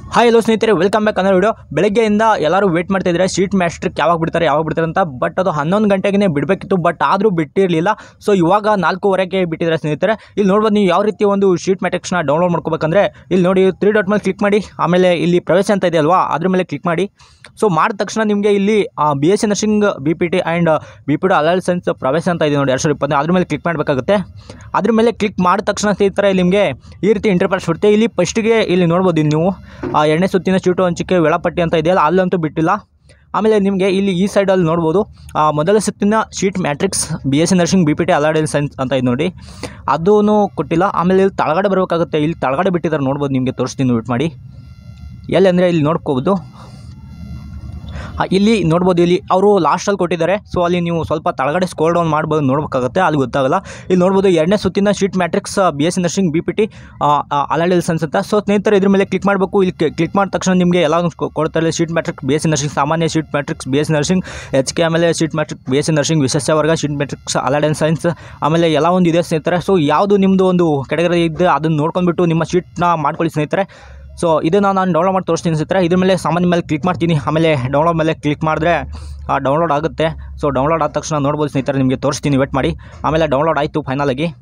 hi hello ಸ್ನೇಹಿತರೆ welcome back ಅನ್ನೋ video ಬೆಳಗ್ಗೆಯಿಂದ ಎಲ್ಲರೂ ವೇಟ್ ಮಾಡ್ತಾ ಇದ್ದಾರೆ ಸೀಟ್ ಮ್ಯಾಸ್ಟ್ರಿಕ್ ಯಾವಾಗ ಬಿಡ್ತಾರೆ ಯಾವಾಗ ಬಿಡ್ತಾರೆ ಅಂತ ಬಟ್ ಅದು ಹನ್ನೊಂದು ಗಂಟೆಗೆ ಬಿಡಬೇಕಿತ್ತು ಬಟ್ ಆದರೂ ಬಿಟ್ಟಿರಲಿಲ್ಲ ಸೊ ಇವಾಗ ನಾಲ್ಕೂವರೆಗೆ ಬಿಟ್ಟಿದ್ದಾರೆ ಸ್ನೇಹಿತರೆ ಇಲ್ಲಿ ನೋಡ್ಬೋದು ನೀವು ಯಾವ ರೀತಿ ಒಂದು ಶೀಟ್ ಮ್ಯಾಟ್ರಿಕ್ಸ್ನ ಡೌನ್ಲೋಡ್ ಮಾಡ್ಕೋಬೇಕಂದ್ರೆ ಇಲ್ಲಿ ನೋಡಿ ತ್ರೀ ಡಾಟ್ ಮೇಲೆ ಕ್ಲಿಕ್ ಮಾಡಿ ಆಮೇಲೆ ಇಲ್ಲಿ ಪ್ರವೇಶ ಅಂತ ಇದೆ ಅಲ್ವಾ ಅದ್ರ ಮೇಲೆ ಕ್ಲಿಕ್ ಮಾಡಿ ಸೊ ಮಾಡಿದ ತಕ್ಷಣ ನಿಮಗೆ ಇಲ್ಲಿ B S C nursing B P T and B P T allied science ಪ್ರವೇಶ ಅಂತ ಇದೆ ನೋಡಿ ಎರಡು ಸಾವಿರ ಇಪ್ಪತ್ತು ಅದ್ರ ಮೇಲೆ ಕ್ಲಿಕ್ ಮಾಡಬೇಕಾಗುತ್ತೆ ಅದ್ರ ಮೇಲೆ ಕ್ಲಿಕ್ ಮಾಡಿದ ತಕ್ಷಣ ಸ್ನೇಹಿತರೆ ಇಲ್ಲಿ ನಿಮಗೆ ಈ ರೀತಿ ಇಂಟರ್ಫೇಸ್ ಬರುತ್ತೆ ಇಲ್ಲಿ ಫಸ್ಟಿಗೆ ಇಲ್ಲಿ ನೋಡ್ಬೋದು ಇಲ್ಲಿ ನೀವು ಆ ಎರಡನೇ ಸುತ್ತಿನ ಸೀಟು ಹಂಚಿಕೆ ವೇಳಾಪಟ್ಟಿ ಅಂತ ಇದೆಯಲ್ಲ ಅಲ್ಲಂತೂ ಬಿಟ್ಟಿಲ್ಲ ಆಮೇಲೆ ನಿಮಗೆ ಇಲ್ಲಿ ಈ ಸೈಡಲ್ಲಿ ನೋಡ್ಬೋದು ಆ ಮೊದಲ ಸುತ್ತಿನ seat matrix B S C nursing B P T allied science ಅಂತ ಇದೆ ನೋಡಿ ಅದೂ ಕೊಟ್ಟಿಲ್ಲ ಆಮೇಲೆ ಇಲ್ಲಿ ತಳಗಡೆ ಬರಬೇಕಾಗುತ್ತೆ ಇಲ್ಲಿ ತಳಗಡೆ ಬಿಟ್ಟಿದ್ದಾರೆ ನೋಡ್ಬೋದು ನಿಮಗೆ ತೋರಿಸ್ತೀನಿ ವೇಟ್ ಮಾಡಿ ಎಲ್ಲಿ ಅಂದರೆ ಇಲ್ಲಿ ನೋಡ್ಕೋಬೋದು ಆ, ಇಲ್ಲಿ ನೋಡ್ಬೋದು ಇಲ್ಲಿ ಅವರು ಲಾಸ್ಟಲ್ಲಿ ಕೊಟ್ಟಿದ್ದಾರೆ ಸೊ ಅಲ್ಲಿ ನೀವು ಸ್ವಲ್ಪ ತಳಗಡೆ ಸ್ಕೋಲ್ ಡೌನ್ ಮಾಡ್ಬೋದು ನೋಡ್ಬೇಕಾಗುತ್ತೆ ಅಲ್ಲಿ ಗೊತ್ತಾಗಲ್ಲ ಇಲ್ಲಿ ನೋಡ್ಬೋದು ಎರಡನೇ ಸುತ್ತಿನ seat matrix B S C nursing B P T ಅಲಾಡಿಲ್ಸ್ ಅನ್ಸುತ್ತೆ ಸೊ ಸ್ನೇಹಿತರೆ ಇದ್ರ ಮೇಲೆ ಕ್ಲಿಕ್ ಮಾಡಬೇಕು ಇಲ್ಲಿ ಕ್ಲಿಕ್ ಮಾಡಿದ ತಕ್ಷಣ ನಿಮಗೆ ಎಲ್ಲ ಕೊಡ್ತಾರೆ seat matrix B S C nursing ಸಾಮಾನ್ಯ seat matrix B S C nursing H K ಆಮೇಲೆ seat matrix B S C nursing ವಿಶೇಷ ವರ್ಗ ಶೀಟ್ ಮ್ಯಾಟ್ರಿಕ್ಸ್ ಅಲಾಡನ್ ಸೈನ್ಸ್ ಆಮೇಲೆ ಎಲ್ಲ ಒಂದು ಇದೆ ಸ್ನೇಹಿತರೆ ಸೊ ಯಾವುದು ನಿಮ್ಮದು ಒಂದು ಕೆಟಗರಿ ಇದ್ದರೆ ಅದನ್ನು ನೋಡ್ಕೊಂಡ್ಬಿಟ್ಟು ನಿಮ್ಮ ಶೀಟ್ನ ಮಾಡ್ಕೊಳ್ಳಿ ಸ್ನೇಹಿತರೆ ಸೊ ಇದನ್ನು ನಾನು ಡೌನ್ಲೋಡ್ ಮಾಡಿ ತೋರಿಸ್ತೀನಿ ಸ್ನೇಹಿತರೆ ಇದ್ರ ಮೇಲೆ ಸಾಮಾನ್ಯ ಮೇಲೆ ಕ್ಲಿಕ್ ಮಾಡ್ತೀನಿ ಆಮೇಲೆ ಡೌನ್ಲೋಡ್ ಮೇಲೆ ಕ್ಲಿಕ್ ಮಾಡಿದ್ರೆ ಡೌನ್ಲೋಡ್ ಆಗುತ್ತೆ ಸೊ ಡೌನ್ಲೋಡ್ ಆದ ತಕ್ಷಣ ನೋಡ್ಬೋದು ಸ್ನೇಹಿತರೆ ನಿಮಗೆ ತೋರಿಸ್ತೀನಿ ವೇಟ್ ಮಾಡಿ ಆಮೇಲೆ ಡೌನ್ಲೋಡ್ ಆಯಿತು ಫೈನಲ್ ಆಗಿ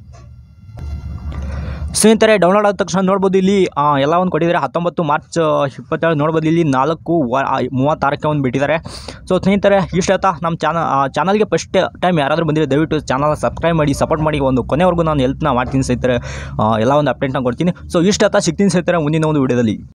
ಸ್ನೇಹಿತರೆ ಡೌನ್ಲೋಡ್ ಆದ ತಕ್ಷಣ ನೋಡ್ಬೋದು ಇಲ್ಲಿ ಆ, ಎಲ್ಲ ಒಂದು ಕೊಟ್ಟಿದ್ದಾರೆ ಹತ್ತೊಂಬತ್ತು ಮಾರ್ಚ್ ಇಪ್ಪತ್ತೇಳು ನೋಡ್ಬೋದು ಇಲ್ಲಿ ನಾಲ್ಕು ವ- ಆ, ಮೂವತ್ತಾರಕ್ಕೆ ಒಂದು ಬಿಟ್ಟಿದ್ದಾರೆ ಸೊ ಸ್ನೇಹಿತರೆ ಇಷ್ಟಾಯ್ತಾ ನಮ್ಮ ಚಾನಲ್ ಚಾನಲ್ಗೆ ಫಸ್ಟ್ ಟೈಮ್ ಯಾರಾದರೂ ಬಂದಿದ್ರೆ ದಯವಿಟ್ಟು ಚಾನಲ್ ಸಬ್ಸ್ಕ್ರೈಬ್ ಮಾಡಿ ಸಪೋರ್ಟ್ ಮಾಡಿ ಒಂದು ಕೊನೆವರೆಗೂ ನಾನು ಹೆಲ್ಪ್ನ ಮಾಡ್ತೀನಿ ಸ್ನೇಹಿತರೆ ಆ, ಎಲ್ಲ ಒಂದು ಅಪ್ಡೇಟ್ನ ಕೊಡ್ತೀನಿ ಸೊ ಇಷ್ಟಾಯ್ತಾ ಸಿಗ್ತೀನಿ ಸ್ನೇಹಿತರೆ ಮುಂದಿನ ಒಂದು ವಿಡಿಯೋದಲ್ಲಿ